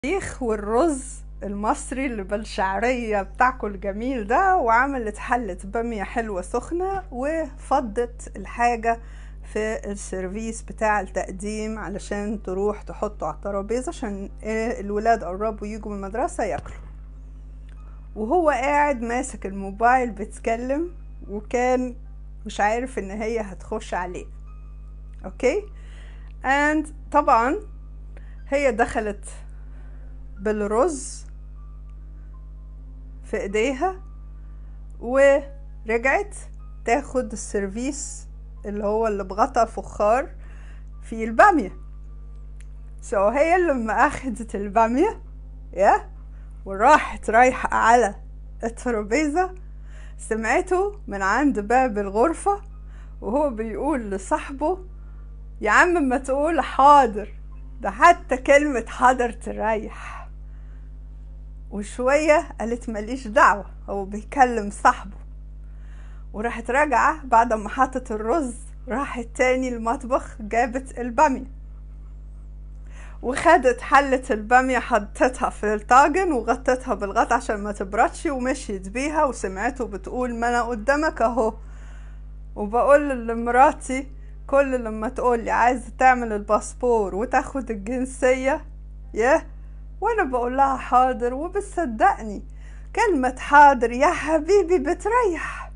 الطبيخ والرز المصري اللي بالشعرية بتاعكم الجميل ده وعملت حلة بامية حلوة سخنة وفضت الحاجة في السيرفيس بتاع التقديم علشان تروح تحطه على الترابيزة عشان إيه الولاد قربوا يجوا من المدرسة ياكلوا وهو قاعد ماسك الموبايل بيتكلم وكان مش عارف ان هي هتخش عليه اوكي and طبعا هي دخلت بالرز في ايديها ورجعت تاخد السيرفيس اللي هو اللي بغطى فخار في البامية سو so هي لما اخدت البامية يا وراحت رايحة على الترابيزة سمعته من عند باب الغرفة وهو بيقول لصاحبه يا عم ما تقول حاضر ده حتى كلمة حاضر تريح وشوية قالت ماليش دعوة هو بيكلم صاحبه وراحت راجعة بعد ما حطت الرز راحت تاني المطبخ جابت البامية وخدت حلة البامية حطتها في الطاجن وغطتها بالغطا عشان ما تبردش ومشيت بيها وسمعته بتقول ما انا قدامك اهو وبقول لمراتي كل لما تقولي عايزة تعمل الباسبور وتاخد الجنسية ياه وانا بقول لها حاضر وبتصدقني كلمة حاضر يا حبيبي بتريح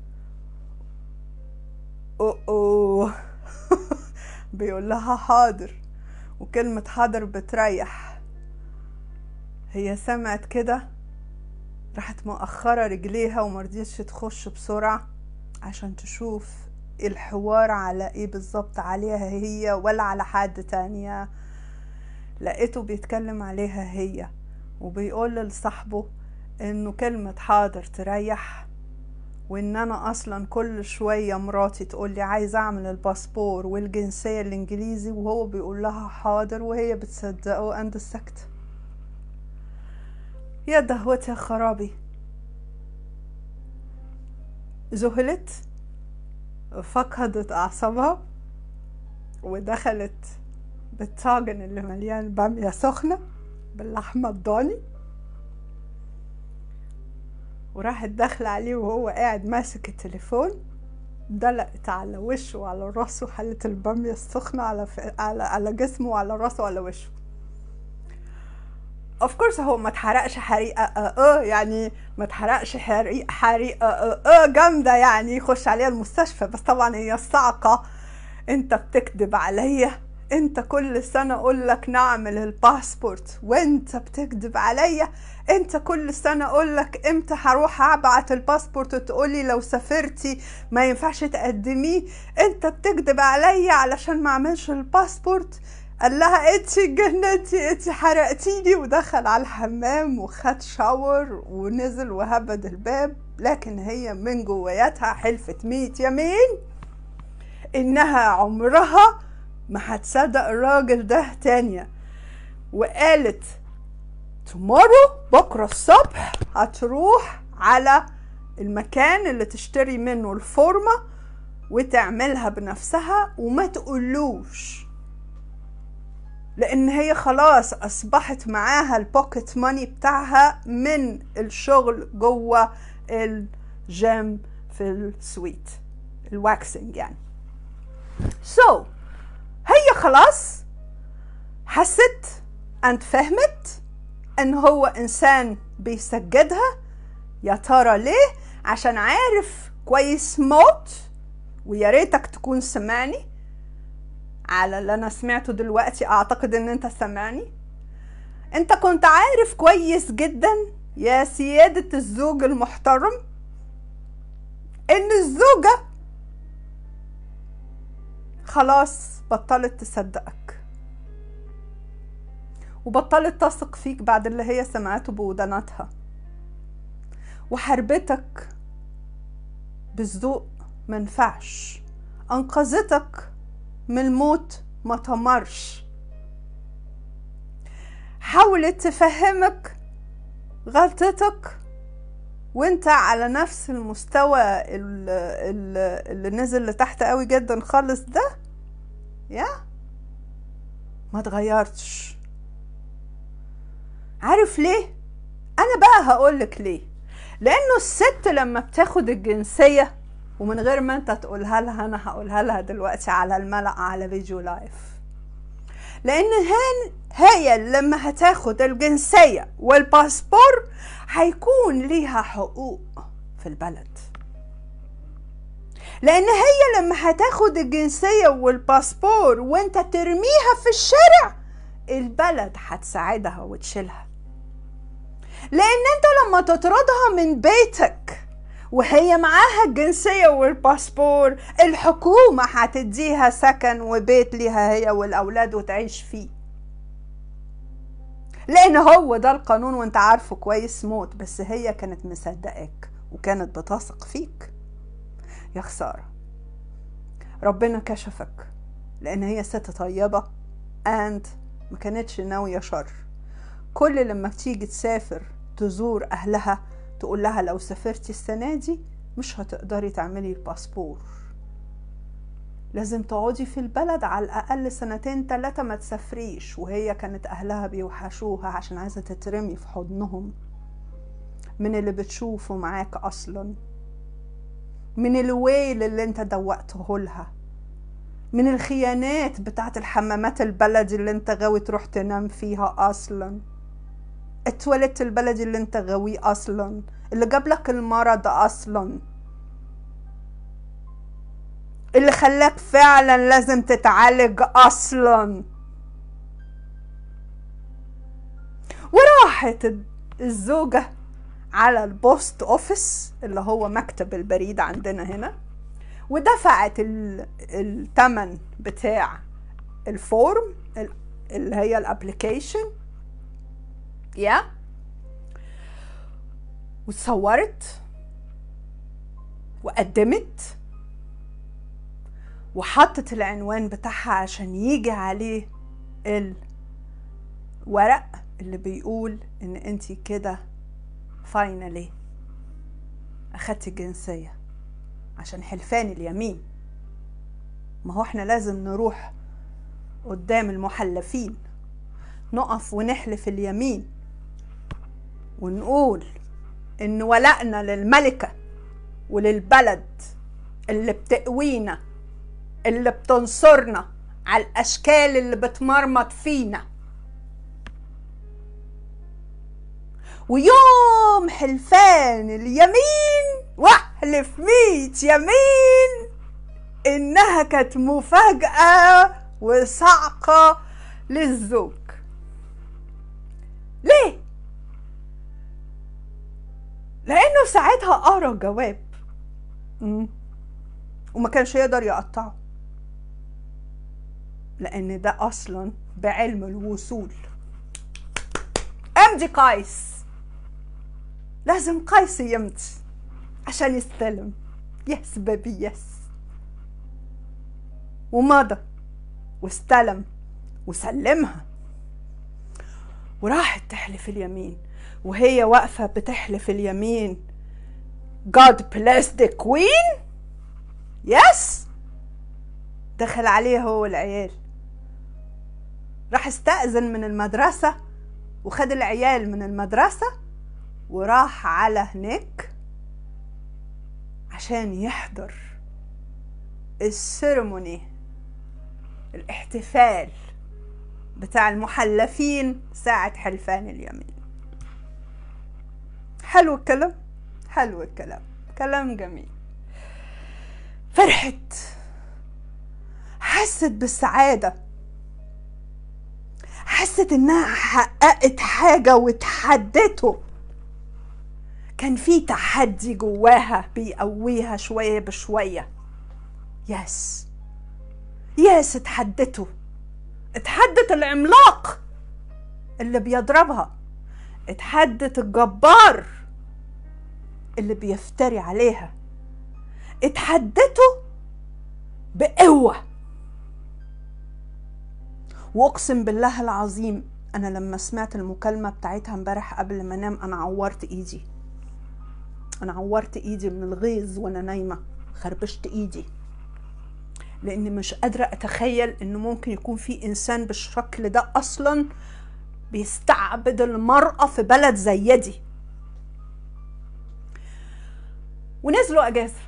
أوه أوه بيقول لها حاضر وكلمة حاضر بتريح هي سمعت كده راحت مؤخرة رجليها ومرضيتش تخش بسرعة عشان تشوف الحوار على ايه بالظبط عليها هي ولا على حد تانية لقيته بيتكلم عليها هي وبيقول لصاحبه انه كلمة حاضر تريح وان انا اصلا كل شوية مراتي تقول لي عايزة اعمل الباسبور والجنسية الانجليزي وهو بيقول لها حاضر وهي بتصدقه عند السكت يا دهوتي يا خرابي ذهلت فقدت اعصابها ودخلت بالطاجن اللي مليان بامية سخنة باللحمة الضاني وراحت داخلة عليه وهو قاعد ماسك التليفون دلقت على وشه وعلى راسه حلة البامية السخنة على, ف... على على جسمه وعلى راسه وعلى وشه اوف كورس هو ما اتحرقش حريقه اه, آه يعني ما اتحرقش حريقه حريقه اه, آه جامده يعني يخش عليها المستشفى بس طبعا هي الصعقه انت بتكذب عليا انت كل سنة اقول لك نعمل الباسبورت وانت بتكذب عليا انت كل سنة اقول لك امتى هروح ابعت الباسبورت وتقولي لو سافرتي ما ينفعش تقدميه انت بتكذب عليا علشان ما اعملش الباسبورت قال لها انت جنتي انت حرقتيني ودخل على الحمام وخد شاور ونزل وهبد الباب لكن هي من جوياتها حلفت ميت يمين انها عمرها ما هتصدق الراجل ده تانية وقالت tomorrow بكرة الصبح هتروح على المكان اللي تشتري منه الفورمة وتعملها بنفسها وما تقولوش لان هي خلاص اصبحت معاها البوكيت ماني بتاعها من الشغل جوه الجيم في السويت الواكسنج يعني سو so, هي خلاص حست انت فهمت ان هو انسان بيسجدها يا ترى ليه عشان عارف كويس موت ويا ريتك تكون سمعني على اللي انا سمعته دلوقتي اعتقد ان انت سمعني انت كنت عارف كويس جدا يا سيادة الزوج المحترم ان الزوجة خلاص بطلت تصدقك وبطلت تثق فيك بعد اللي هي سمعته بوداناتها وحربتك بالذوق منفعش انقذتك من الموت ما تمرش حاولت تفهمك غلطتك وانت على نفس المستوى اللي نزل لتحت قوي جدا خالص ده يا ما تغيرتش عارف ليه انا بقى هقولك ليه لانه الست لما بتاخد الجنسيه ومن غير ما انت تقولها لها انا هقولها لها دلوقتي على الملأ على فيديو لايف لان هان هي لما هتاخد الجنسية والباسبور هيكون ليها حقوق في البلد لان هي لما هتاخد الجنسية والباسبور وانت ترميها في الشارع البلد هتساعدها وتشيلها لان انت لما تطردها من بيتك وهي معاها الجنسية والباسبور الحكومة هتديها سكن وبيت ليها هي والأولاد وتعيش فيه لأن هو ده القانون وانت عارفه كويس موت بس هي كانت مصدقاك وكانت بتثق فيك يا خسارة ربنا كشفك لأن هي ست طيبة and ما كانتش ناوية شر كل لما تيجي تسافر تزور أهلها تقول لها لو سافرتي السنة دي مش هتقدري تعملي الباسبور لازم تقعدي في البلد على الأقل سنتين تلاتة ما تسافريش وهي كانت أهلها بيوحشوها عشان عايزة تترمي في حضنهم من اللي بتشوفه معاك أصلا من الويل اللي انت دوقته لها من الخيانات بتاعت الحمامات البلدي اللي انت غاوي تروح تنام فيها أصلا التواليت البلدي اللي انت غاويه اصلا اللي جاب لك المرض اصلا اللي خلاك فعلا لازم تتعالج اصلا وراحت الزوجة على البوست اوفيس اللي هو مكتب البريد عندنا هنا ودفعت الثمن بتاع الفورم اللي هي الابليكيشن يا وتصورت وقدمت وحطت العنوان بتاعها عشان يجي عليه الورق اللي بيقول ان انت كده فاينلي اخدت الجنسية عشان حلفان اليمين ما هو احنا لازم نروح قدام المحلفين نقف ونحلف اليمين ونقول ان ولائنا للملكة وللبلد اللي بتقوينا اللي بتنصرنا على الاشكال اللي بتمرمط فينا ويوم حلفان اليمين واحلف ميت يمين انها كانت مفاجأة وصعقة للزوج ليه لانه ساعتها قرا جواب وما كانش يقدر يقطعه لان ده اصلا بعلم الوصول امضي قيس لازم قيس يمضي عشان يستلم يس بيبي يس ومضى واستلم وسلمها وراحت تحلف اليمين وهي واقفة بتحلف اليمين God bless the queen يس دخل عليه هو العيال راح استأذن من المدرسة وخد العيال من المدرسة وراح على هناك عشان يحضر السيرموني الاحتفال بتاع المحلفين ساعة حلفان اليمين حلو الكلام حلو الكلام كلام جميل فرحت حست بالسعادة حست انها حققت حاجة وتحدته كان في تحدي جواها بيقويها شوية بشوية يس يس اتحدته اتحدت العملاق اللي بيضربها اتحدت الجبار اللي بيفتري عليها اتحدته بقوة واقسم بالله العظيم انا لما سمعت المكالمة بتاعتها امبارح قبل ما انام انا عورت ايدي انا عورت ايدي من الغيظ وانا نايمة خربشت ايدي لاني مش قادرة اتخيل انه ممكن يكون في انسان بالشكل ده اصلا بيستعبد المرأة في بلد زي دي ونزلوا اجازة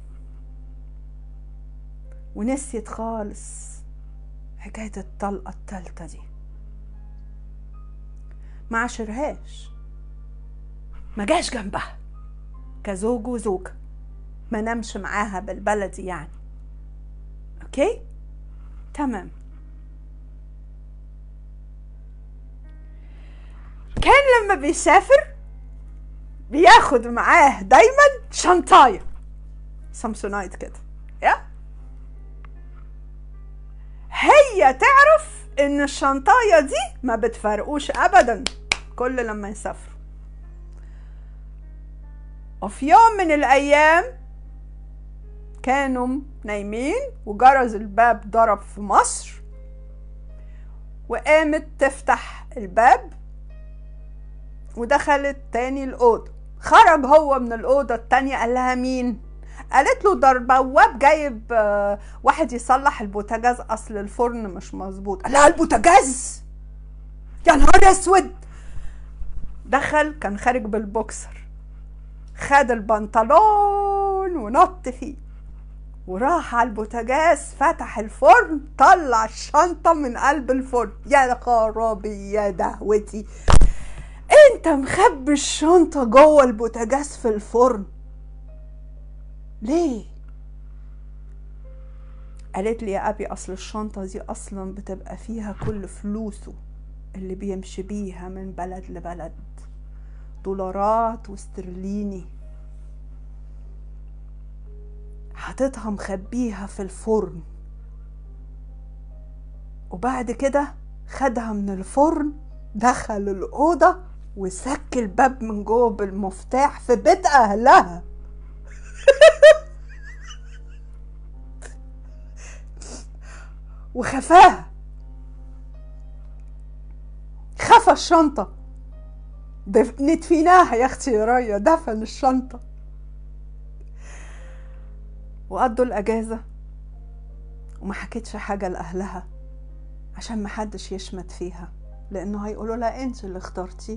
ونسيت خالص حكاية الطلقة التالتة دي ما عاشرهاش ما جاش جنبها كزوج وزوجة ما نامش معاها بالبلدي يعني اوكي تمام كان لما بيسافر بياخد معاه دايما شنطايه سامسونايت كده يا هي تعرف ان الشنطايه دي ما بتفرقوش ابدا كل لما يسافروا وفي يوم من الايام كانوا نايمين وجرس الباب ضرب في مصر وقامت تفتح الباب ودخلت تاني الأوضة خرج هو من الأوضة التانية قال لها مين قالت له ده البواب جايب آه، واحد يصلح البوتاجاز اصل الفرن مش مظبوط قال لها البوتاجاز يا نهار اسود دخل كان خارج بالبوكسر خد البنطلون ونط فيه وراح على البوتاجاز فتح الفرن طلع الشنطة من قلب الفرن يا خرابي يا دهوتي انت مخبي الشنطة جوه البوتاجاز في الفرن ليه قالت لي يا ابي اصل الشنطة دي اصلا بتبقى فيها كل فلوسه اللي بيمشي بيها من بلد لبلد دولارات واسترليني حاططها مخبيها في الفرن وبعد كده خدها من الفرن دخل الأوضة وسك الباب من جوه بالمفتاح في بيت أهلها وخفاها خفى الشنطة دف- ندفناها يا اختي يا ريا دفن الشنطة وقضوا الأجازة وما حكيتش حاجة لأهلها عشان محدش يشمت فيها لأنه هيقولوا لها انت اللي اخترتيه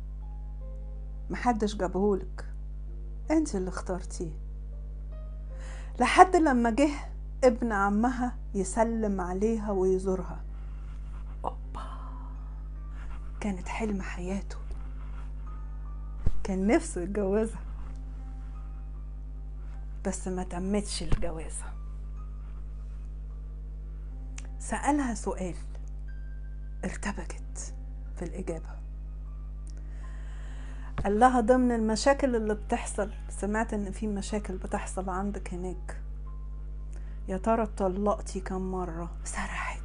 محدش جابهولك انت اللي اخترتيه لحد لما جه ابن عمها يسلم عليها ويزورها اوبا كانت حلم حياته كان نفسه يتجوزها بس ما تمتش الجوازة سألها سؤال ارتبكت في الإجابة قال لها ضمن المشاكل اللي بتحصل سمعت ان في مشاكل بتحصل عندك هناك يا ترى اتطلقتي كم مرة سرحت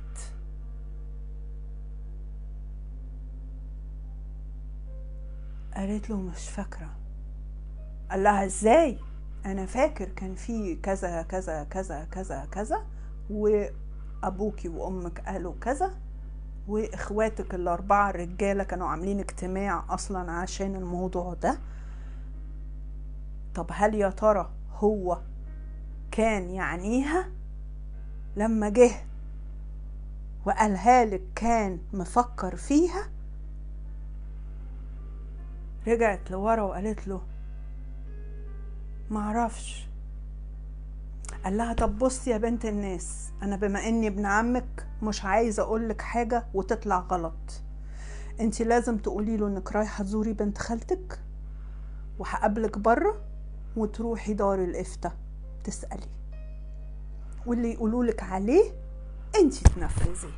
قالت له مش فاكرة قال لها ازاي انا فاكر كان في كذا كذا كذا كذا كذا وابوكي وامك قالوا كذا واخواتك الاربعه الرجاله كانوا عاملين اجتماع اصلا عشان الموضوع ده طب هل يا ترى هو كان يعنيها لما جه وقالها لك كان مفكر فيها رجعت لورا وقالت له معرفش قال لها طب بصي يا بنت الناس انا بما اني ابن عمك مش عايزه اقولك حاجه وتطلع غلط انت لازم تقولي له انك رايحه تزوري بنت خالتك وهقابلك بره وتروحي دار الافتاء تسالي واللي يقولولك عليه انت تنفذيه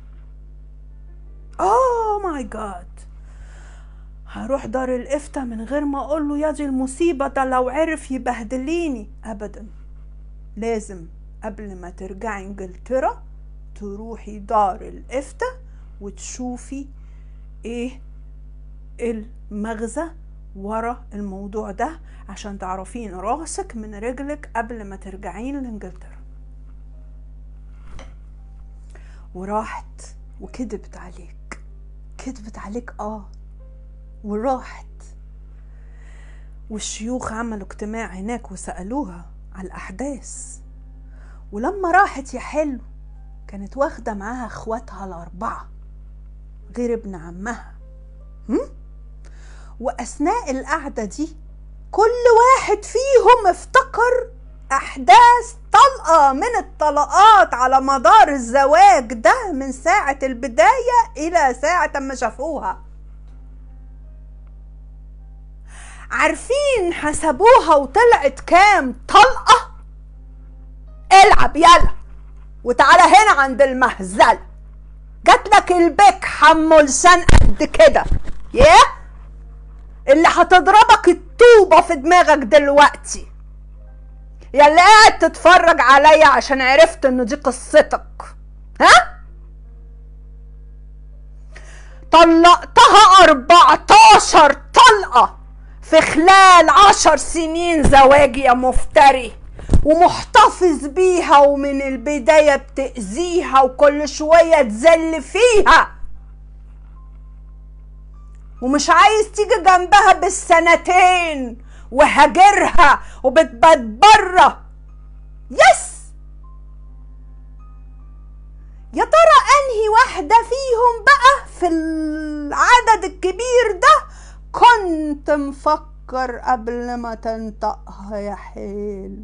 اوه ماي جاد هروح دار الافتاء من غير ما اقول له يا دي المصيبه ده لو عرف يبهدليني ابدا لازم قبل ما ترجعي انجلترا تروحي دار الافتاء وتشوفي ايه المغزى ورا الموضوع ده عشان تعرفين راسك من رجلك قبل ما ترجعين لانجلترا وراحت وكذبت عليك كذبت عليك اه وراحت والشيوخ عملوا اجتماع هناك وسألوها على الأحداث ولما راحت يا حلو كانت واخدة معاها اخواتها الأربعة غير ابن عمها هم؟ وأثناء القعدة دي كل واحد فيهم افتكر أحداث طلقة من الطلقات على مدار الزواج ده من ساعة البداية إلى ساعة ما شافوها عارفين حسبوها وطلعت كام طلقة العب يلا وتعالى هنا عند المهزلة جاتلك البك حمو لسان قد كده ياه اللي هتضربك الطوبة في دماغك دلوقتي يا اللي قاعد تتفرج عليا عشان عرفت ان دي قصتك ها طلقتها 14 طلقة في خلال عشر سنين زواج يا مفتري ومحتفظ بيها ومن البداية بتأذيها وكل شوية تزل فيها ومش عايز تيجي جنبها بالسنتين وهاجرها وبتبات بره يس يا ترى انهي واحدة فيهم بقى في العدد الكبير ده كنت مفكر قبل ما تنطقها يا حلو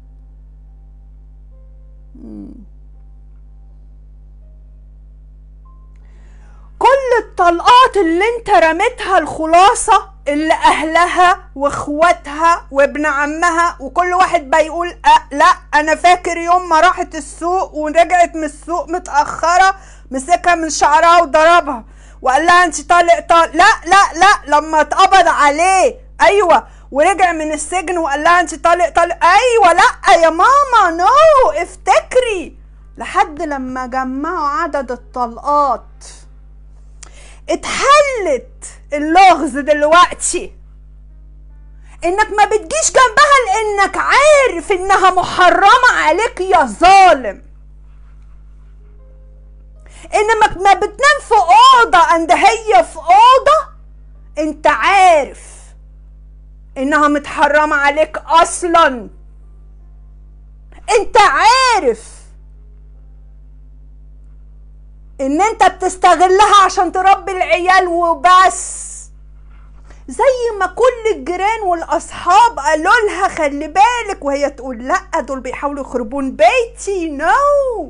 كل الطلقات اللي انت رميتها الخلاصة اللي اهلها واخواتها وابن عمها وكل واحد بيقول أه لا انا فاكر يوم ما راحت السوق ورجعت من السوق متأخرة مسكها من شعرها وضربها وقال لها انت طالق طالق لا لا لا لما اتقبض عليه ايوه ورجع من السجن وقال لها انت طالق طالق ايوه لا يا ماما نو افتكري لحد لما جمعوا عدد الطلقات اتحلت اللغز دلوقتي انك ما بتجيش جنبها لانك عارف انها محرمة عليك يا ظالم انك ما بتنام في اوضة عند هي في اوضة انت عارف انها متحرمة عليك اصلا انت عارف ان انت بتستغلها عشان تربي العيال وبس زي ما كل الجيران والاصحاب قالوا لها خلي بالك وهي تقول لا دول بيحاولوا يخربون بيتي نو no.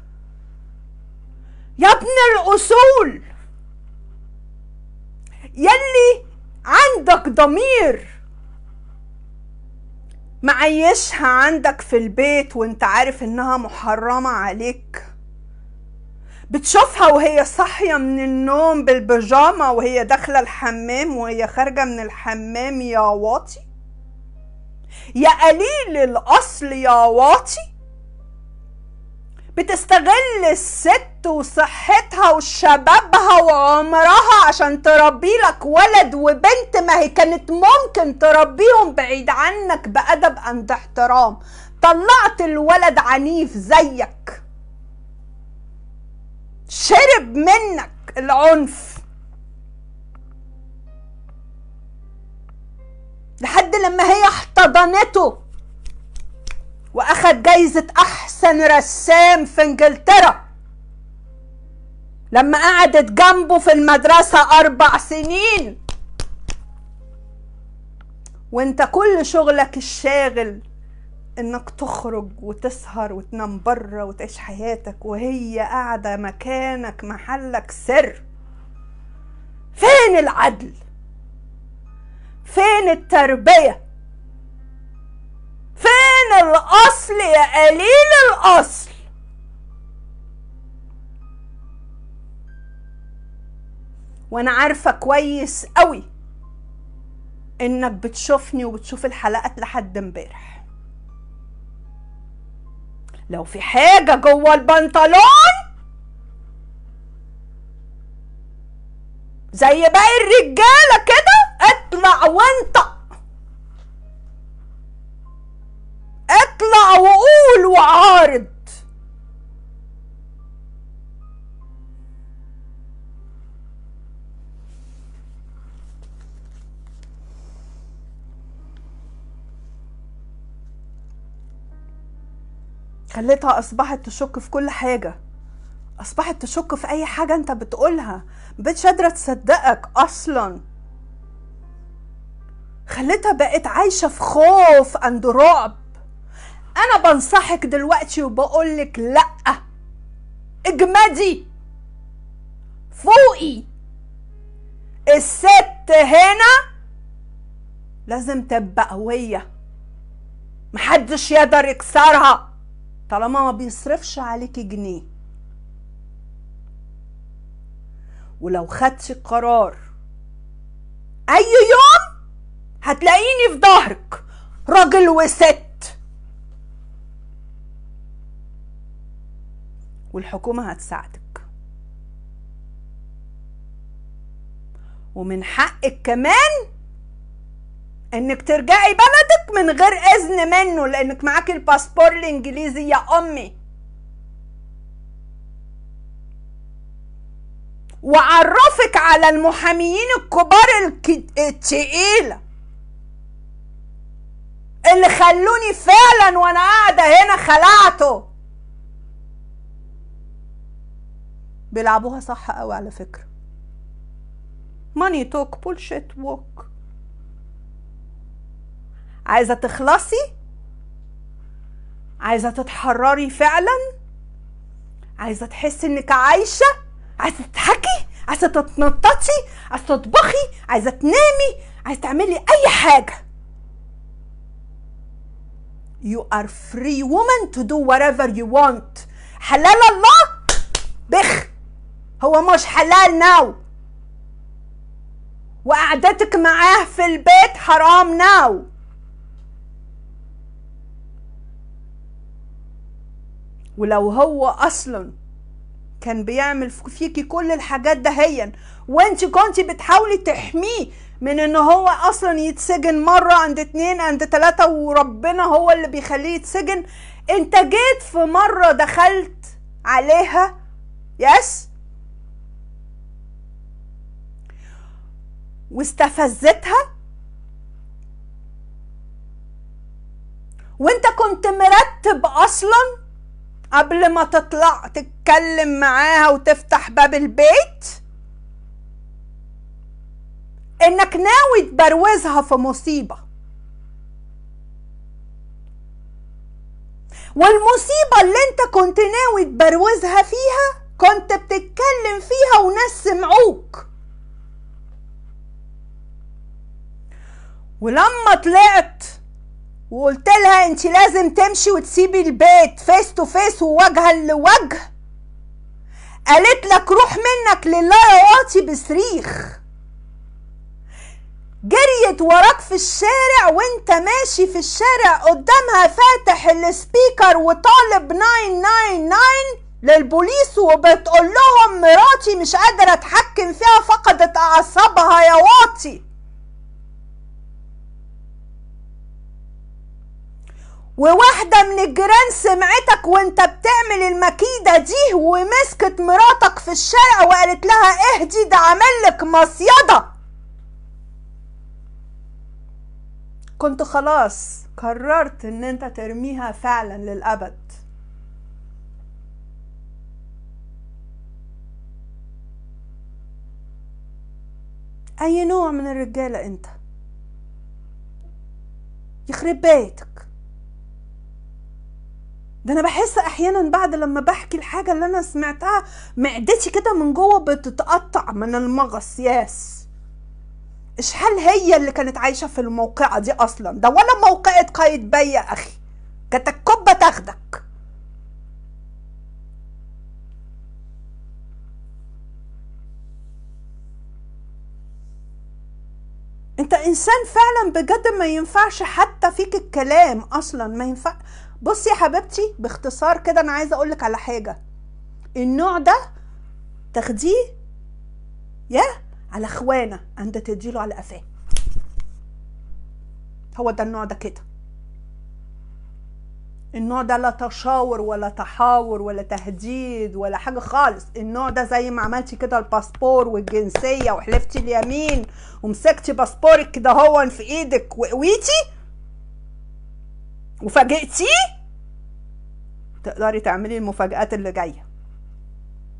يا ابن الاصول يلي عندك ضمير معيشها عندك في البيت وانت عارف انها محرمة عليك بتشوفها وهي صاحية من النوم بالبيجامة وهي داخلة الحمام وهي خارجة من الحمام يا واطي يا قليل الأصل يا واطي بتستغل الست وصحتها وشبابها وعمرها عشان تربي لك ولد وبنت ما هي كانت ممكن تربيهم بعيد عنك بأدب عند احترام طلعت الولد عنيف زيك شرب منك العنف لحد لما هي احتضنته واخد جايزة احسن رسام في انجلترا لما قعدت جنبه في المدرسة اربع سنين وانت كل شغلك الشاغل انك تخرج وتسهر وتنام بره وتعيش حياتك وهي قاعدة مكانك محلك سر فين العدل فين التربية فين الاصل يا قليل الاصل وانا عارفة كويس قوي انك بتشوفني وبتشوف الحلقات لحد امبارح لو في حاجة جوه البنطلون زي باقي الرجالة كده اطلع وانطق اطلع وقول وعارض خليتها اصبحت تشك في كل حاجه اصبحت تشك في اي حاجه انت بتقولها مبقتش قادره تصدقك اصلا خليتها بقت عايشه في خوف عند رعب انا بنصحك دلوقتي وبقولك لا اجمدي فوقي الست هنا لازم تبقى قوية محدش يقدر يكسرها طالما ما بيصرفش عليكي جنيه ولو خدتي قرار اي يوم هتلاقيني في ظهرك راجل وست والحكومة هتساعدك ومن حقك كمان انك ترجعي بلدك من غير اذن منه لانك معاكي الباسبور الانجليزي يا امي وعرفك على المحاميين الكبار التقيلة اللي خلوني فعلا وانا قاعدة هنا خلعته بيلعبوها صح قوي على فكرة ماني توك بولشيت ووك عايزة تخلصي عايزة تتحرري فعلا عايزة تحسي انك عايشة عايزة تضحكي عايزة تتنططي عايزة تطبخي عايزة تنامي عايزة تعملي اي حاجة You are free woman to do whatever you want حلال الله بخ هو مش حلال ناو وقعدتك معاه في البيت حرام ناو ولو هو اصلا كان بيعمل فيكي كل الحاجات دهيا وانت كنتي بتحاولي تحميه من ان هو اصلا يتسجن مرة عند اتنين عند تلاتة وربنا هو اللي بيخليه يتسجن انت جيت في مرة دخلت عليها يس واستفزتها وانت كنت مرتب اصلا قبل ما تطلع تتكلم معاها وتفتح باب البيت انك ناوي تبروزها في مصيبة والمصيبة اللي انت كنت ناوي تبروزها فيها كنت بتتكلم فيها وناس سمعوك ولما طلعت وقلت لها انت لازم تمشي وتسيبي البيت فيس تو فيس ووجها لوجه قالت لك روح منك لله يا واطي بصريخ جريت وراك في الشارع وانت ماشي في الشارع قدامها فاتح السبيكر وطالب 999 للبوليس وبتقول لهم مراتي مش قادرة اتحكم فيها فقدت اعصابها يا واطي وواحدة من الجيران سمعتك وانت بتعمل المكيدة دي ومسكت مراتك في الشارع وقالت لها اهدي ده عملك مصيدة كنت خلاص قررت ان انت ترميها فعلا للأبد اي نوع من الرجالة انت يخرب بيتك ده انا بحس احيانا بعد لما بحكي الحاجه اللي انا سمعتها معدتي كده من جوه بتتقطع من المغص ياس اشحال هي اللي كانت عايشه في الموقعه دي اصلا ده ولا موقعة قايد بي يا اخي كانت الكبه تاخدك انت انسان فعلا بجد ما ينفعش حتى فيك الكلام اصلا ما ينفع بصي يا حبيبتي باختصار كده انا عايزه اقولك على حاجه النوع ده تاخديه يا على اخوانه انت تديله على قفاه هو ده النوع ده كده النوع ده لا تشاور ولا تحاور ولا تهديد ولا حاجه خالص النوع ده زي ما عملتي كده الباسبور والجنسيه وحلفتي اليمين ومسكتي باسبورك كده هو في ايدك وقويتي وفاجئتيه تقدري تعملي المفاجآت اللي جايه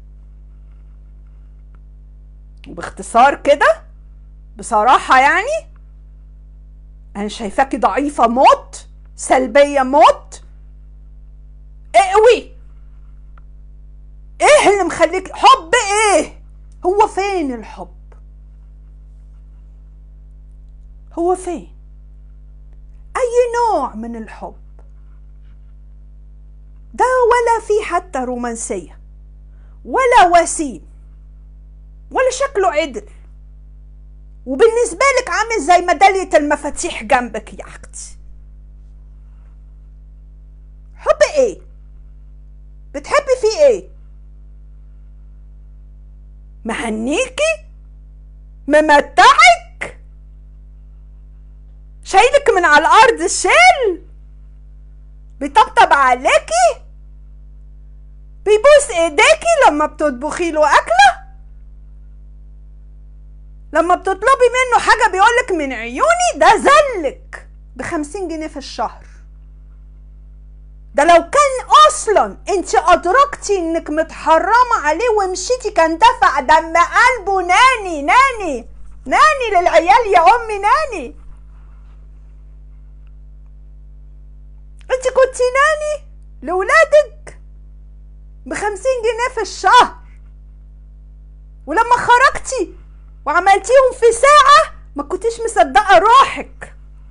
وباختصار كده بصراحة يعني أنا شايفاكي ضعيفة موت سلبية موت اقوي ايه اللي مخليك حب ايه هو فين الحب هو فين اي نوع من الحب ده ولا في حتى رومانسيه ولا وسيم ولا شكله عدل وبالنسبة لك عامل زي ميدالية المفاتيح جنبك يا أختي حب ايه بتحبي فيه ايه مهنيكي ممتعك شايلك من على الارض الشيل بيطبطب عليكي بيبوس ايديكي لما بتطبخي له اكله لما بتطلبي منه حاجه بيقولك من عيوني ده زلك بخمسين جنيه في الشهر ده لو كان اصلا انت ادركتي انك متحرمه عليه ومشيتي كان دفع دم قلبه ناني ناني ناني للعيال يا امي ناني انت كنت ناني لولادك بخمسين جنيه في الشهر ولما خرجتي وعملتيهم في ساعة ما كنتيش مصدقة روحك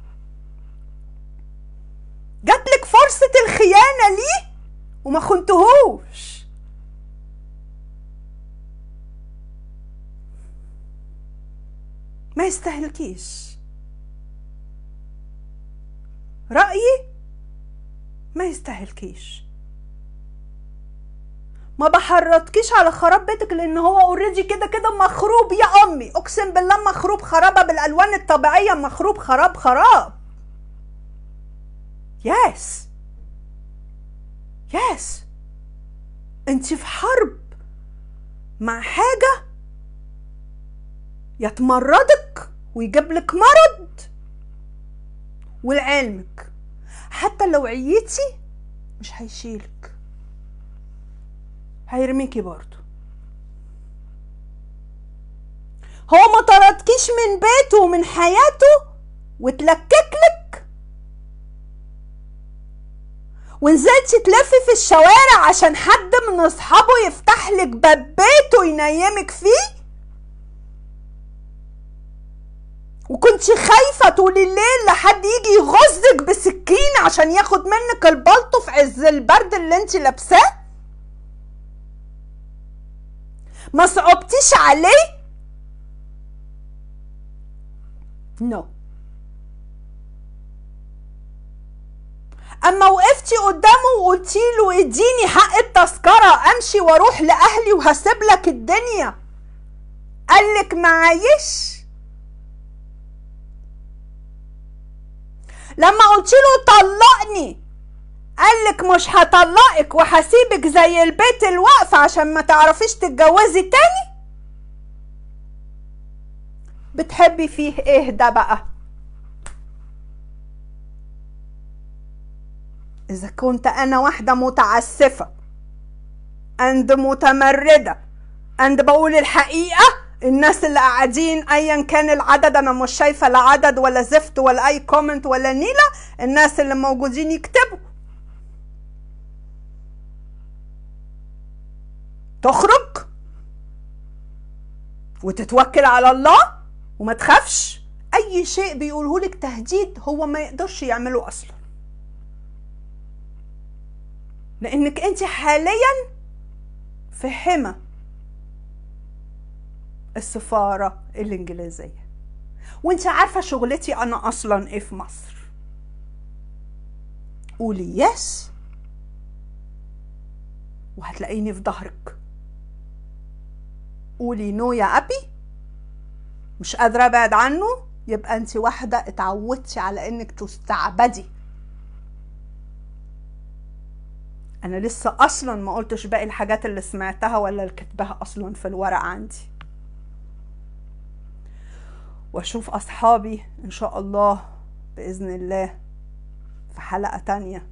جاتلك فرصة الخيانة ليه وما خنتهوش ما يستهلكيش رأيي ما يستهلكيش ما بحرضكيش على خراب بيتك لان هو اوريدي كده كده مخروب يا امي اقسم بالله مخروب خرابه بالالوان الطبيعيه مخروب خراب خراب يس يس انت في حرب مع حاجه يتمردك ويجيب لك مرض ولعلمك حتى لو عيتي مش هيشيلك هيرميكي برضه هو ما طردكيش من بيته ومن حياته وتلكك لك ونزلتي تلفي في الشوارع عشان حد من اصحابه يفتح لك باب بيته ينيمك فيه وكنتي خايفة طول الليل لحد يجي يغزك بسكين عشان ياخد منك البلطو في عز البرد اللي انت لابساه ما صعبتيش عليه نو no. اما وقفتي قدامه وقلتي له اديني حق التذكره امشي واروح لاهلي وهسيب لك الدنيا قالك معايش لما قلت له طلقني قالك مش هطلقك وهسيبك زي البيت الوقف عشان ما تعرفيش تتجوزي تاني بتحبي فيه ايه ده بقى اذا كنت انا واحده متعسفه اند متمرده اند بقول الحقيقه الناس اللي قاعدين ايا كان العدد انا مش شايفه لا عدد ولا زفت ولا اي كومنت ولا نيله الناس اللي موجودين يكتبوا تخرج وتتوكل على الله وما تخافش اي شيء بيقوله لك تهديد هو ما يقدرش يعمله اصلا لانك انت حاليا في حمى السفارة الإنجليزية وانت عارفة شغلتي أنا أصلا إيه في مصر قولي يس وهتلاقيني في ظهرك قولي نو يا أبي مش قادرة أبعد عنه يبقى انت واحدة اتعودتي على انك تستعبدي انا لسه اصلا ما قلتش باقي الحاجات اللي سمعتها ولا اللي كتبها اصلا في الورق عندي واشوف اصحابي ان شاء الله باذن الله في حلقه تانية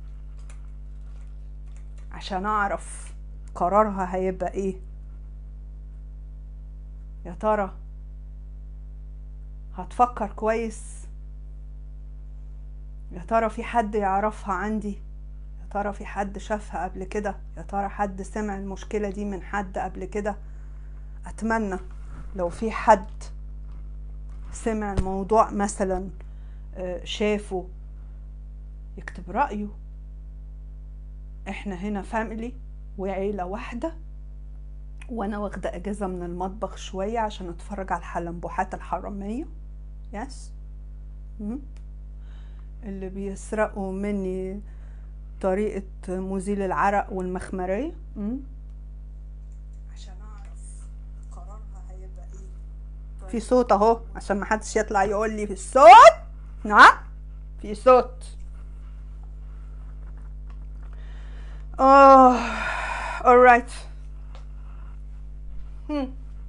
عشان اعرف قرارها هيبقى ايه يا ترى هتفكر كويس يا ترى في حد يعرفها عندي يا ترى في حد شافها قبل كده يا ترى حد سمع المشكلة دي من حد قبل كده أتمنى لو في حد سمع الموضوع مثلا آه، شافه يكتب رأيه احنا هنا فاميلي وعيلة واحدة وانا واخدة اجازة من المطبخ شوية عشان اتفرج على الحلنبوحات الحرامية يس مم. اللي بيسرقوا مني طريقة مزيل العرق والمخمرية مم. عشان اعرف قرارها هيبقى ايه في صوت اهو عشان محدش يطلع يقول لي في الصوت نعم في صوت اه alright هم.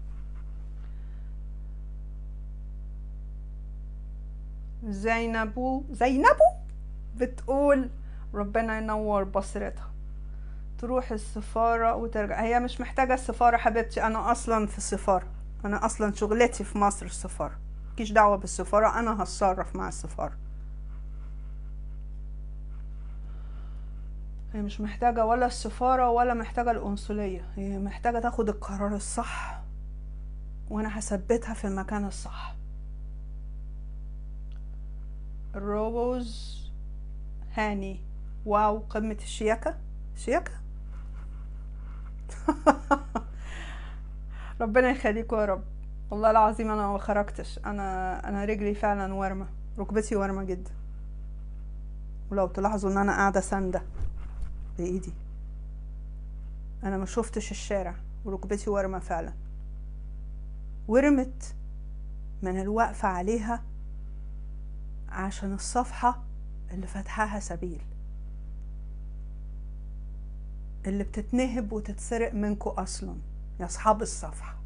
زينبو زينبو بتقول ربنا ينور بصيرتها تروح السفارة وترجع هي مش محتاجة السفارة حبيبتي أنا أصلا في السفارة أنا أصلا شغلتي في مصر السفارة مكيش دعوة بالسفارة أنا هتصرف مع السفارة هي مش محتاجة ولا السفارة ولا محتاجة القنصلية هي محتاجة تاخد القرار الصح وأنا هثبتها في المكان الصح روز هاني واو قمة الشياكة شياكة ربنا يخليكوا يا رب والله العظيم انا ما خرجتش انا انا رجلي فعلا ورمه ركبتي ورمه جدا ولو تلاحظوا ان انا قاعده سانده بايدي انا ما شفتش الشارع وركبتي ورمه فعلا ورمت من الوقفه عليها عشان الصفحه اللي فتحها سبيل اللي بتتنهب وتتسرق منكو اصلا يا اصحاب الصفحه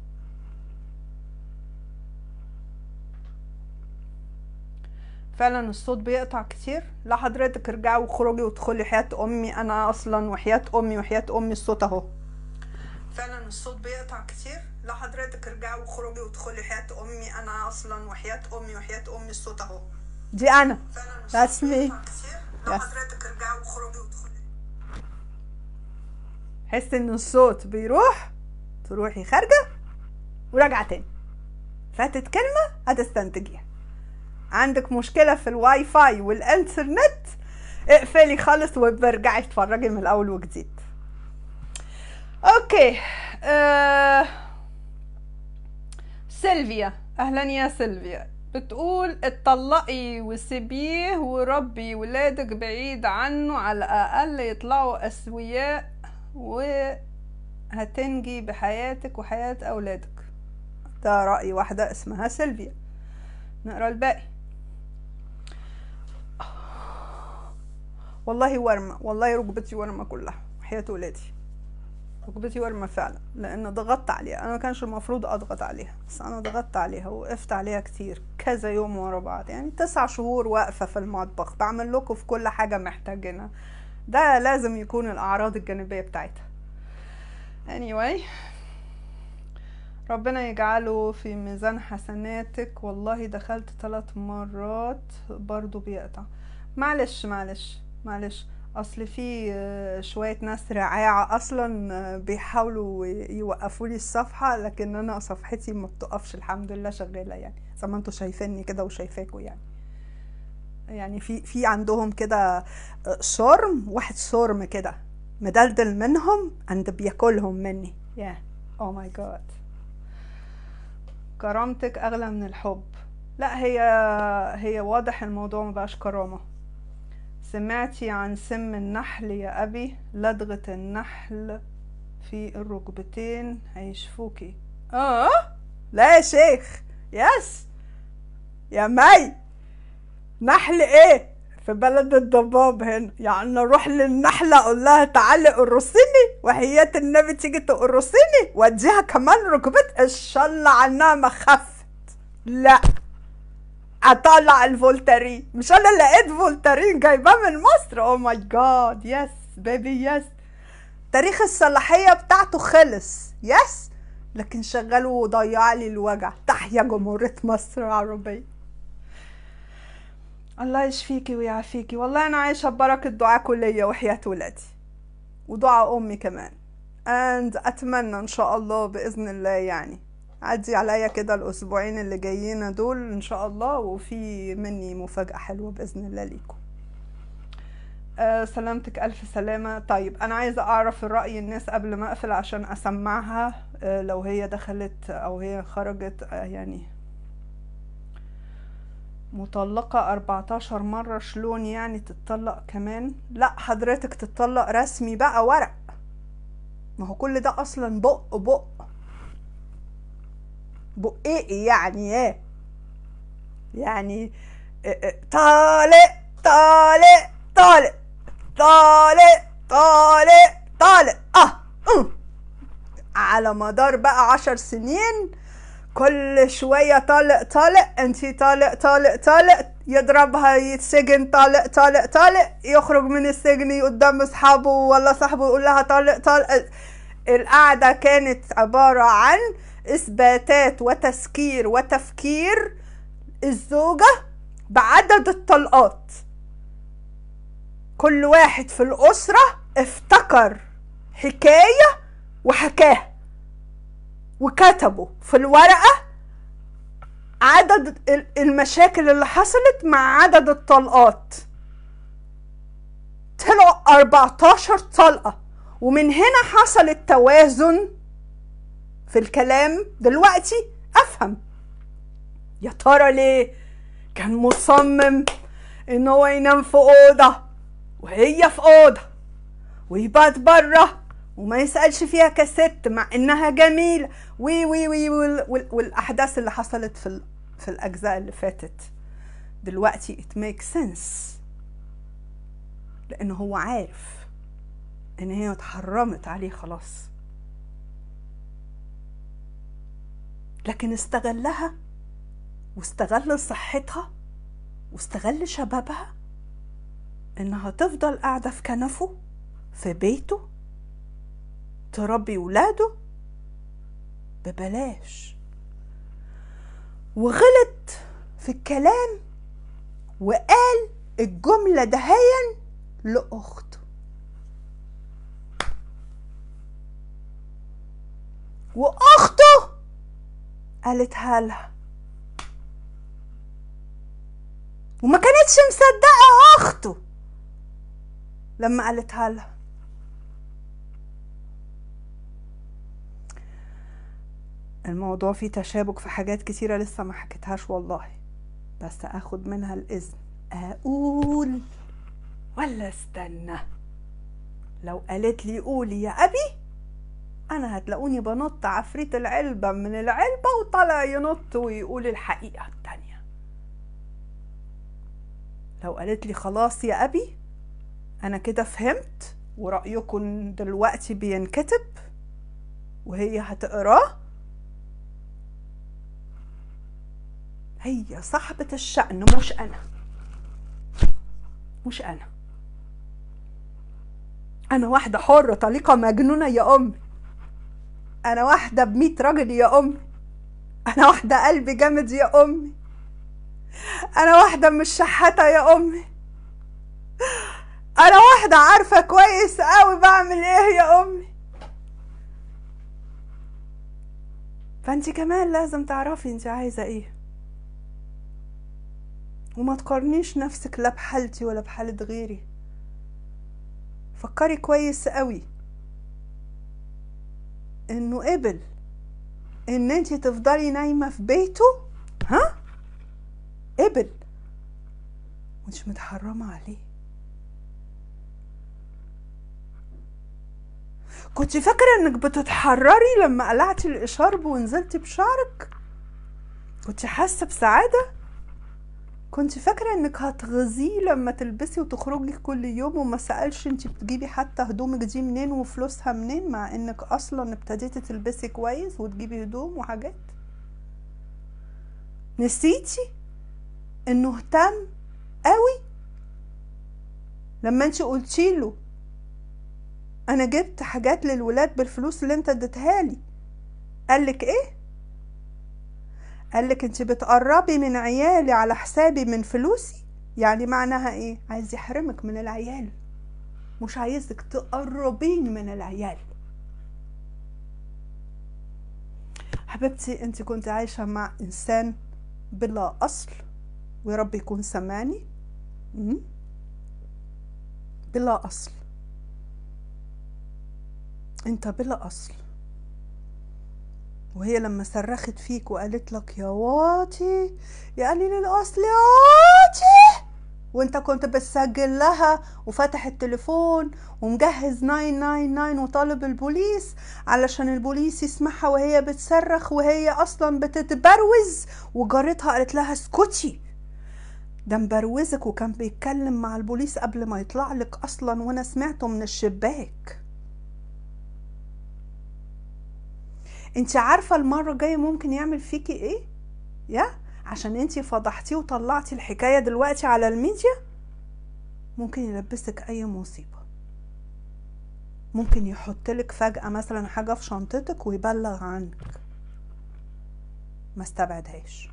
فعلا الصوت بيقطع كتير لا حضرتك ارجعي واخرجي وادخلي حياة امي انا اصلا وحياة امي وحياة امي الصوت اهو فعلا الصوت بيقطع كتير لا حضرتك ارجعي واخرجي وادخلي حياة امي انا اصلا وحياة امي وحياة امي الصوت اهو دي انا فعلا That's الصوت me. بيقطع كتير لا Yes. حضرتك ارجعي واخرجي وادخلي حس ان الصوت بيروح تروحي خارجة وراجعة تاني فاتت كلمة هتستنتجيها عندك مشكلة في الواي فاي والانترنت اقفلي خالص وبرجعي اتفرجي من الاول وجديد اوكي آه... سيلفيا اهلا يا سيلفيا بتقول اتطلقي وسيبيه وربي ولادك بعيد عنه على الاقل يطلعوا اسوياء وهتنجي بحياتك وحياة اولادك ده رأي واحدة اسمها سيلفيا نقرا الباقي والله ورمة والله ركبتي ورمة كلها وحياة ولادي ركبتي ورمة فعلا لأن ضغطت عليها أنا ما كانش المفروض أضغط عليها بس أنا ضغطت عليها وقفت عليها كتير كذا يوم ورا بعض يعني تسع شهور واقفة في المطبخ بعمل لكم في كل حاجة محتاجينها ده لازم يكون الأعراض الجانبية بتاعتها anyway ربنا يجعله في ميزان حسناتك والله دخلت ثلاث مرات برضو بيقطع معلش معلش معلش اصل في آه، شويه ناس رعاعه اصلا آه، بيحاولوا يوقفوا لي الصفحه لكن انا صفحتي ما بتقفش الحمد لله شغاله يعني زي ما انتوا شايفيني كده وشايفاكوا يعني يعني في في عندهم كده آه، صرم واحد صرم كده مدلدل منهم عند بياكلهم مني يا او ماي جاد كرامتك اغلى من الحب لا هي هي واضح الموضوع مبقاش كرامه سمعتي عن سم النحل يا أبي لدغة النحل في الركبتين هيشفوكي اه لا يا شيخ يس يا مي نحل ايه في بلد الضباب هنا يعني نروح للنحلة اقول لها تعالي قرصيني وحياة النبي تيجي تقرصيني واديها كمان ركبت ان شاء الله عنها ما خفت لا اطلع الفولترين مش انا لقيت فولترين جايباه من مصر او ماي جاد يس بيبي يس تاريخ الصلاحية بتاعته خلص يس لكن شغله وضيع لي الوجع تحيا جمهورية مصر العربية الله يشفيكي ويعافيكي والله انا عايشة ببركة دعاء ليا وحياة ولادي ودعاء امي كمان and اتمنى ان شاء الله باذن الله يعني عدي عليا كده الاسبوعين اللي جايين دول ان شاء الله وفي مني مفاجأة حلوة باذن الله ليكم آه سلامتك ألف سلامة طيب أنا عايزة أعرف رأي الناس قبل ما أقفل عشان أسمعها آه لو هي دخلت أو هي خرجت آه يعني مطلقة 14 مرة شلون يعني تتطلق كمان لا حضرتك تتطلق رسمي بقى ورق ما هو كل ده أصلا بق بق بق ايه يعني ايه يعني إيه إيه طالق طالق طالق طالق طالق طالق اه أم. على مدار بقى عشر سنين كل شوية طالق طالق انتي طالق طالق طالق يضربها يتسجن طالق طالق طالق يخرج من السجن قدام اصحابه ولا صاحبه يقول لها طالق طالق القعدة كانت عبارة عن اثباتات وتسكير وتفكير الزوجة بعدد الطلقات كل واحد في الأسرة افتكر حكاية وحكاها وكتبوا في الورقة عدد ال- المشاكل اللي حصلت مع عدد الطلقات طلعوا 14 طلقة ومن هنا حصل التوازن في الكلام دلوقتي افهم يا ترى ليه كان مصمم ان هو ينام في اوضه وهي في اوضه ويبات بره وما يسالش فيها كست مع انها جميله وي وي وي وال- وال- والاحداث اللي حصلت في ال- في الاجزاء اللي فاتت دلوقتي it makes sense لان هو عارف ان هي اتحرمت عليه خلاص لكن استغلها واستغل صحتها واستغل شبابها انها تفضل قاعده في كنفه في بيته تربي ولاده ببلاش وغلط في الكلام وقال الجملة دهيا لأخته وأخته قالتها لها وما كانتش مصدقة أخته لما قالتها لها الموضوع فيه تشابك في حاجات كتيرة لسه ما حكيتهاش والله بس اخد منها الاذن اقول ولا استنى لو قالت لي قولي يا ابي انا هتلاقوني بنط عفريت العلبة من العلبة وطلع ينط ويقول الحقيقة التانية لو قالت لي خلاص يا ابي انا كده فهمت ورأيكم دلوقتي بينكتب وهي هتقراه هي صاحبة الشأن مش أنا مش أنا أنا واحدة حرة طليقة مجنونة يا أمي أنا واحدة بمية راجل يا أمي أنا واحدة قلبي جامد يا أمي أنا واحدة مش شحاتة يا أمي أنا واحدة عارفة كويس أوي بعمل إيه يا أمي فأنت كمان لازم تعرفي أنت عايزة إيه وما تقارنيش نفسك لا بحالتي ولا بحالة غيري فكري كويس قوي انه قبل ان انتي تفضلي نايمة في بيته ها قبل وانتش متحرمة عليه كنت فاكرة انك بتتحرري لما قلعتي الاشارب ونزلتي بشعرك كنت حاسة بسعادة كنت فاكرة انك هتغزيه لما تلبسي وتخرجي كل يوم وما سألش انت بتجيبي حتى هدومك دي منين وفلوسها منين مع انك اصلا ابتديتي تلبسي كويس وتجيبي هدوم وحاجات نسيتي انه اهتم قوي لما انت قلتي له انا جبت حاجات للولاد بالفلوس اللي انت اديتها لي قالك ايه قالك انت بتقربي من عيالي على حسابي من فلوسي يعني معناها ايه عايز يحرمك من العيال مش عايزك تقربين من العيال حبيبتي انت كنت عايشة مع انسان بلا اصل ويا رب يكون سمعني م? بلا اصل انت بلا اصل وهي لما صرخت فيك وقالت لك يا واطي يا قليل الاصل يا واطي وانت كنت بتسجل لها وفاتح التليفون ومجهز 999 وطالب البوليس علشان البوليس يسمعها وهي بتصرخ وهي اصلا بتتبروز وجارتها قالت لها اسكتي ده مبروزك وكان بيتكلم مع البوليس قبل ما يطلع لك اصلا وانا سمعته من الشباك انت عارفه المره الجايه ممكن يعمل فيكي ايه يا عشان انت فضحتيه وطلعتي الحكايه دلوقتي على الميديا ممكن يلبسك اي مصيبه ممكن يحطلك فجاه مثلا حاجه في شنطتك ويبلغ عنك ما استبعدهاش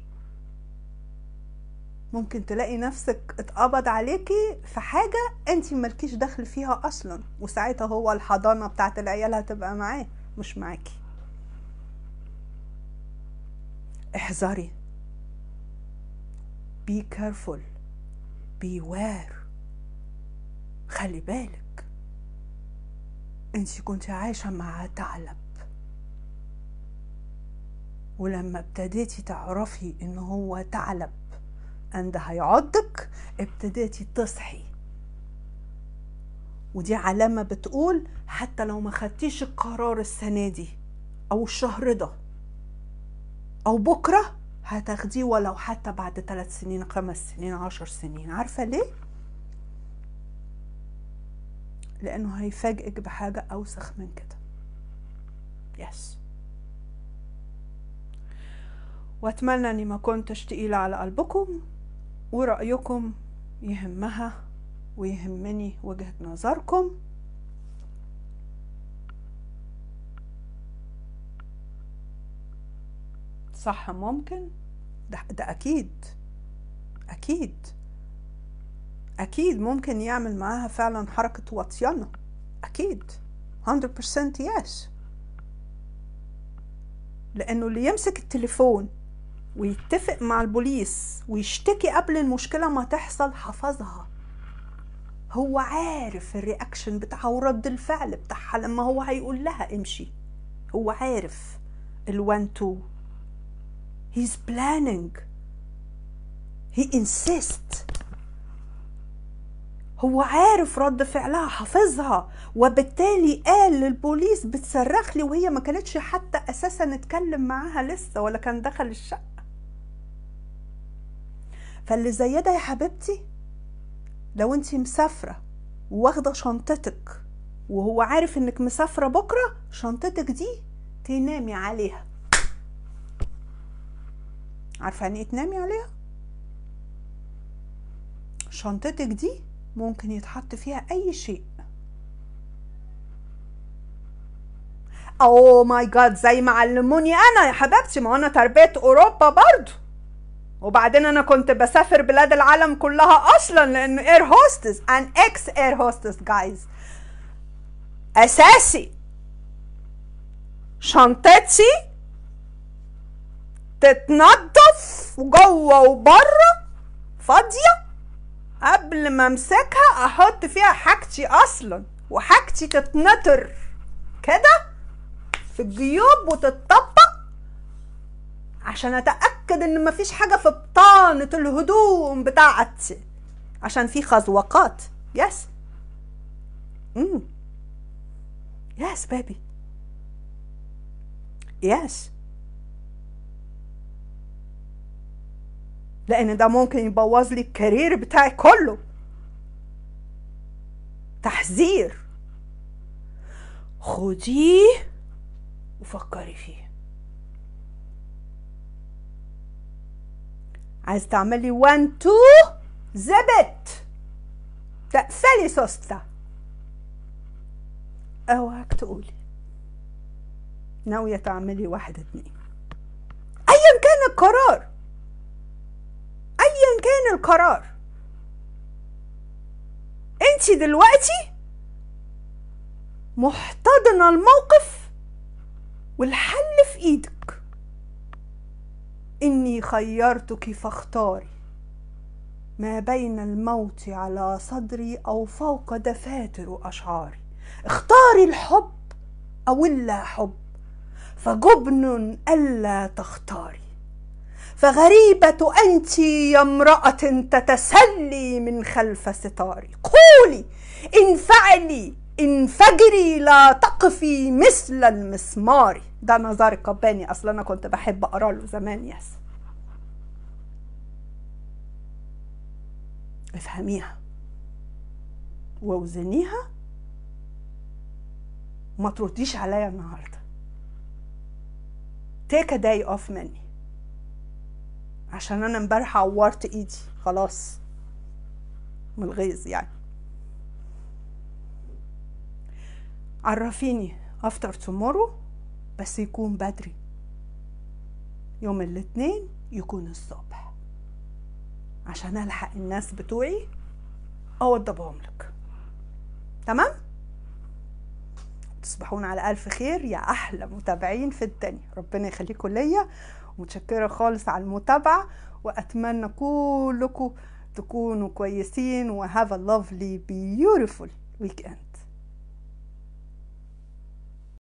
ممكن تلاقي نفسك اتقبض عليكي في حاجة انت مالكيش دخل فيها اصلا وساعتها هو الحضانة بتاعت العيال هتبقى معاه مش معاكي احذري be careful beware خلي بالك انت كنت عايشة مع ثعلب ولما ابتديتي تعرفي ان هو ثعلب اند هيعضك ابتديتي تصحي ودي علامة بتقول حتى لو ما خدتيش القرار السنة دي او الشهر ده او بكرة هتاخديه ولو حتى بعد ثلاث سنين خمس سنين عشر سنين عارفة ليه؟ لانه هيفاجئك بحاجة اوسخ من كده يس واتمنى اني ما كنتش تقيلة على قلبكم ورأيكم يهمها ويهمني وجهة نظركم صح ممكن ده, ده أكيد أكيد أكيد ممكن يعمل معاها فعلا حركة وطيانة أكيد 100% yes لأنه اللي يمسك التليفون ويتفق مع البوليس ويشتكي قبل المشكلة ما تحصل حفظها هو عارف الرياكشن بتاعها ورد الفعل بتاعها لما هو هيقول لها امشي هو عارف ال 1 2 he's planning he insists هو عارف رد فعلها حافظها وبالتالي قال للبوليس بتصرخ لي وهي ما كانتش حتى اساسا اتكلم معاها لسه ولا كان دخل الشقه فاللي زي ده يا حبيبتي لو انت مسافره واخده شنطتك وهو عارف انك مسافره بكره شنطتك دي تنامي عليها عارفه يعني ايه تنامي عليها شنطتك دي ممكن يتحط فيها اي شيء اوه ماي جاد زي ما علموني انا يا حبيبتي ما انا تربيه اوروبا برضو وبعدين انا كنت بسافر بلاد العالم كلها اصلا لانه اير هوستس ان اكس اير هوستس جايز اساسي شنطتي تتنضف جوه وبره فاضيه قبل ما امسكها احط فيها حاجتي اصلا وحاجتي تتنطر كده في الجيوب وتتطبق عشان اتاكد ان مفيش حاجه في بطانه الهدوم بتاعتي عشان في خزوقات يس امم يس بيبي يس لان ده ممكن يبوظ لي الكارير بتاعي كله تحذير خديه وفكري فيه عايز تعملي 1 2 زبت تقفلي سوسته اوعك تقولي ناوية تعملي واحد اتنين ايا كان القرار ايا كان القرار انت دلوقتي محتضنة الموقف والحل في ايدك اني خيرتك فاختاري ما بين الموت على صدري او فوق دفاتر اشعاري اختاري الحب او اللا حب فجبن الا تختاري فغريبة أنت يا امرأة تتسلي من خلف ستاري قولي انفعلي انفجري لا تقفي مثل المسمار ده نزار القباني اصلا انا كنت بحب اقرا له زمان يس افهميها ووزنيها ما ترديش عليا النهارده تيك داي اوف مني عشان انا امبارح عورت ايدي خلاص من الغيظ يعني عرفيني افتر تومورو بس يكون بدري يوم الاثنين يكون الصبح عشان الحق الناس بتوعي اوضبهم لك تمام تصبحون على الف خير يا احلى متابعين في الدنيا ربنا يخليكم ليا ومتشكره خالص على المتابعه واتمنى كلكم تكونوا كويسين و have a lovely beautiful weekend